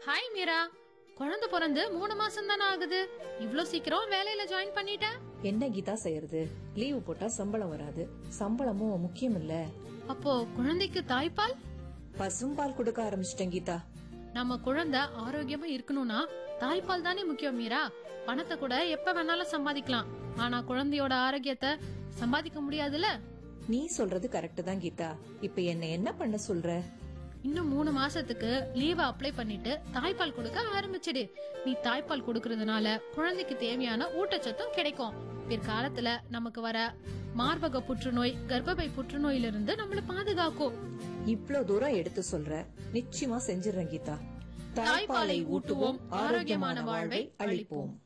hi Meera குழந்தை பிறந்து மூணு மாசம் தானே ஆகுது இவ்ளோ சீக்கிரம் வேலையில ஜாயின் பண்ணிட்ட என்ன கீதா செய்யறது லீவு போட்டா சம்பளம் வராது சம்பளமும் முக்கியம் இல்ல அப்போ குழந்தைக்கு தாய்ப்பால் பசும்பால் கொடுக்க ஆரம்பிச்சிட்டேன் கீதா நம்ம குழந்தை ஆரோக்கியமா இருக்கணும்னா தாய்ப்பால் தானே முக்கியம் மீரா பணத்தை கூட எப்ப வேணாலும் சம்பாதிக்கலாம் ஆனா குழந்தையோட ஆரோக்கியத்தை சம்பாதிக்க முடியாதுல நீ சொல்றது கரெக்ட் தான் கீதா இப்ப என்ன என்ன பண்ண சொல்ற இன்னும் மூணு மாசத்துக்கு லீவ அப்ளை பண்ணிட்டு தாய்ப்பால் கொடுக்க ஆரம்பிச்சிடு நீ தாய்ப்பால் கொடுக்கறதுனால குழந்தைக்கு தேவையான ஊட்டச்சத்தும் கிடைக்கும் பிற்காலத்துல நமக்கு வர மார்பக புற்றுநோய் கர்ப்பப்பை புற்றுநோயிலிருந்து நம்மள பாதுகாக்கும் இவ்ளோ தூரம் எடுத்து சொல்ற நிச்சயமா செஞ்சிடறேன் கீதா தாய்ப்பாலை ஊட்டுவோம் ஆரோக்கியமான வாழ்வை அளிப்போம்